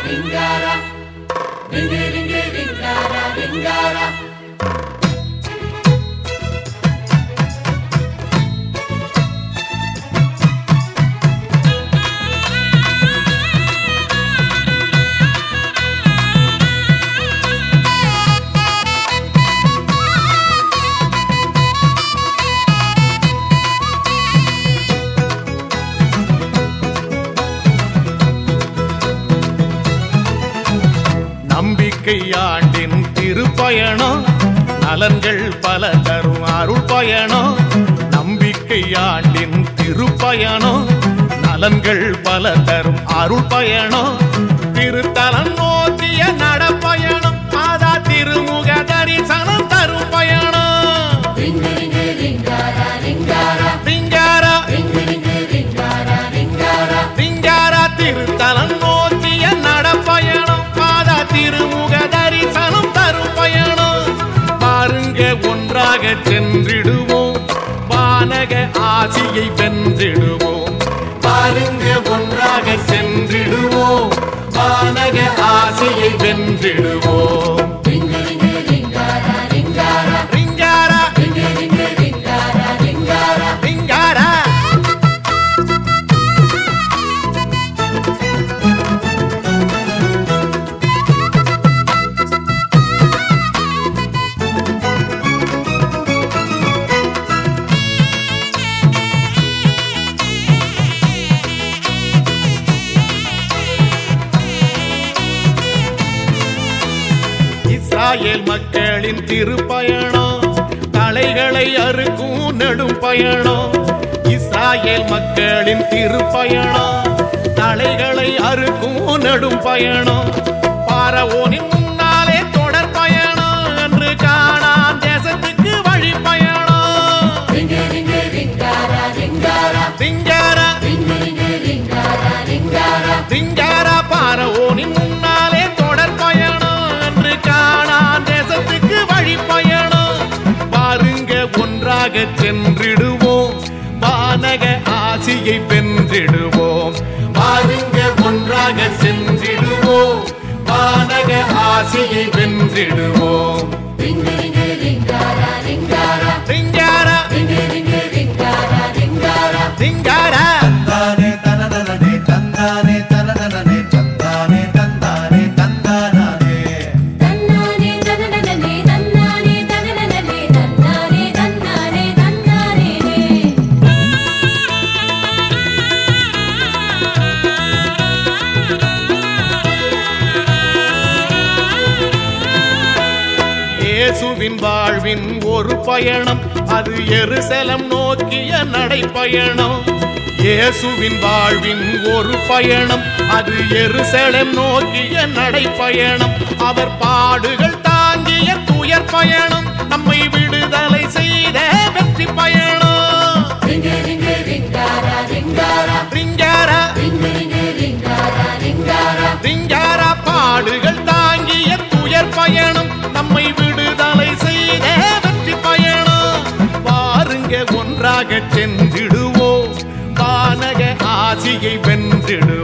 ರಿಂಗಾರ ರಿಂಗಿ ರಿಂಗಿ ರಿಂಗಾರ ರಿಂಗಾರ நம்பிக்கை ஆண்டின் திருப்பயணம் நலன்கள் பல தரும் அருள் பயணம் நம்பிக்கை ஆண்டின் திருப்பயணம் நலன்கள் பல தரும் அருள் பயணம் திருத்தலம் நோக்கிய நடப்பயணம் மாதா திருமுக தரிசனம் தரும் பயணம் ರಿಂಗಿ ರಿಂಗಿ ರಿಂಗಾರ ರಿಂಗಾರ திங்காரா ರಿಂಗಿ ರಿಂಗಿ ರಿಂಗಾರ ರಿಂಗಾರ திங்காரா திருத்தலம் நோக்கிய நடப்பயணம் பாதா திருமுக தரிசனம் தரும் பயணம் பாருங்க ஒன்றாக சென்றிடுவோம் வானக ஆசியை வென்றிடுவோம் பாருங்க ஒன்றாக சென்றிடுவோம் வானக ஆசியை வென்றிடுவோம் ರಿಂಗಿ ರಿಂಗಿ ರಿಂಗಾರ ರಿಂಗಾರ ரிங்காரா ರಿಂಗಿ ರಿಂಗಿ ರಿಂಗಾರ ರಿಂಗಾರ ரிங்காரா இஸ்ராயேல் மக்களின் திருப்பயணம் தலைகளை அறுக்கும் நெடும் பயணம் இஸ்ராயேல் மக்களின் திருப்பயணம் தலைகளை அறுக்கும் நெடும் பயணம் பாரவோனின் முன்னாலே தொடர் பயணம் என்று காணான் தேசத்துக்கு வழி பயணம் ರಿಂಗಿ ರಿಂಗಿ ರಿಂಗಾರ ರಿಂಗಾರ திங்கார ರಿಂಗಿ ರಿಂಗಿ ರಿಂಗಾರ ರಿಂಗಾರ திங்கார பாரவோனின் முன்னாலே தொடர் பயணம் என்று காணான் தேசத்துக்கு வழி பயணம் பாருங்க ஒன்றாக சென்றிடுவோம் வானக ஆசியை வென்றிடுவோம் பாருங்க ஒன்றாக சென்றிடுவோம் வானக ஆசியை வென்றிடுவோம் ರಿಂಗಿ ರಿಂಗಿ ರಿಂಗಾರ ರಿಂಗಾರ திங்கார ರಿಂಗಿ ರಿಂಗಿ ರಿಂಗಾರ ರಿಂಗಾರ திங்கார ತಂದಾನೆ ತನನನನೆ ತಂದಾನೆ ತನನನನೆ ತಂದಾನೆ ತಂದಾನೆ ತಂದಾನಾನೆ ತನ್ನಾನೆ ತನನನನೆ ತನ್ನಾನೆ ತನನನನೆ ತನ್ನಾನೆ ತನ್ನಾನೆ ತನ್ನಾನೇನೆ இயேசுவின் வாழ்வின் ஒரு பயணம் அது எருசலம் நோக்கிய நடைப்பயணம் இயேசுவின் வாழ்வின் ஒரு பயணம் அது எருசலம் நோக்கிய நடைப்பயணம் அவர் பாடுகள் தாங்கிய துயர் பயணம் நம்மை விடுதலை செய்த வெற்றி பயணம் ರಿಂಗಿ ರಿಂಗಿ ರಿಂಗಾರ ರಿಂಗಾರ ரிங்கார ರಿಂಗಿ ರಿಂಗಿ ರಿಂಗಾರ ರಿಂಗಾರ ரிங்கார பாடுகள் தாங்கிய துயர் பயணம் நம்மை விடுதலை செய்த வெற்றி பயணம் பாருங்க ஒன்றாக சென்றிடுவோம் வானக ஆசியை வென்றிடுவோம்